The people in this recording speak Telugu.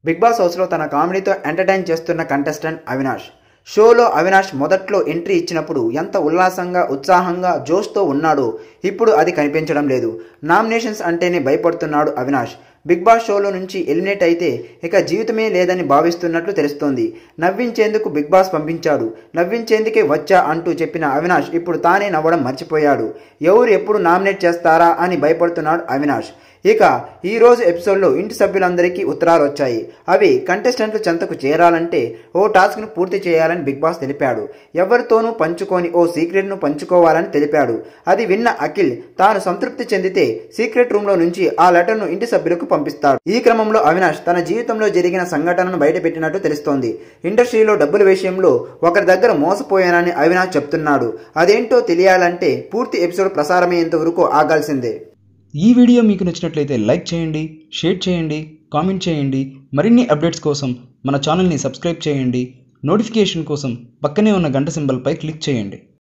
బిగ్ బాస్ హౌస్లో తన కామెడీతో ఎంటర్టైన్ చేస్తున్న కంటెస్టెంట్ అవినాష్ షోలో అవినాష్ మొదట్లో ఎంట్రీ ఇచ్చినప్పుడు ఎంత ఉల్లాసంగా ఉత్సాహంగా జోష్తో ఉన్నాడో ఇప్పుడు అది కనిపించడం లేదు నామినేషన్స్ అంటేనే భయపడుతున్నాడు అవినాష్ బిగ్ బాస్ షోలో నుంచి ఎలిమినేట్ అయితే ఇక జీవితమే లేదని భావిస్తున్నట్లు తెలుస్తోంది నవ్వించేందుకు బిగ్ బాస్ పంపించాడు నవ్వించేందుకే వచ్చా అంటూ చెప్పిన అవినాష్ ఇప్పుడు తానే నవ్వడం మర్చిపోయాడు ఎవరు ఎప్పుడు నామినేట్ చేస్తారా అని భయపడుతున్నాడు అవినాష్ ఇక ఈ రోజు ఎపిసోడ్లో ఇంటి సభ్యులందరికీ ఉత్తరాలు వచ్చాయి అవి కంటెస్టెంట్లు చెంతకు చేరాలంటే ఓ టాస్క్ను పూర్తి చేయాలని బిగ్ బాస్ తెలిపాడు ఎవరితోనూ పంచుకొని ఓ సీక్రెట్ను పంచుకోవాలని తెలిపాడు అది విన్న అఖిల్ తాను సంతృప్తి చెందితే సీక్రెట్ రూమ్లో నుంచి ఆ లెటర్ను ఇంటి సభ్యులకు పంపిస్తాడు ఈ క్రమంలో అవినాష్ తన జీవితంలో జరిగిన సంఘటనను బయటపెట్టినట్టు తెలుస్తోంది ఇండస్ట్రీలో డబ్బుల విషయంలో ఒకరి దగ్గర మోసపోయానని అవినాష్ చెప్తున్నాడు అదేంటో తెలియాలంటే పూర్తి ఎపిసోడ్ ప్రసారమయ్యేంత వరకు ఆగాల్సిందే ఈ వీడియో మీకు నచ్చినట్లయితే లైక్ చేయండి షేర్ చేయండి కామెంట్ చేయండి మరిన్ని అప్డేట్స్ కోసం మన ఛానల్ని సబ్స్క్రైబ్ చేయండి నోటిఫికేషన్ కోసం పక్కనే ఉన్న గంట సింబల్పై క్లిక్ చేయండి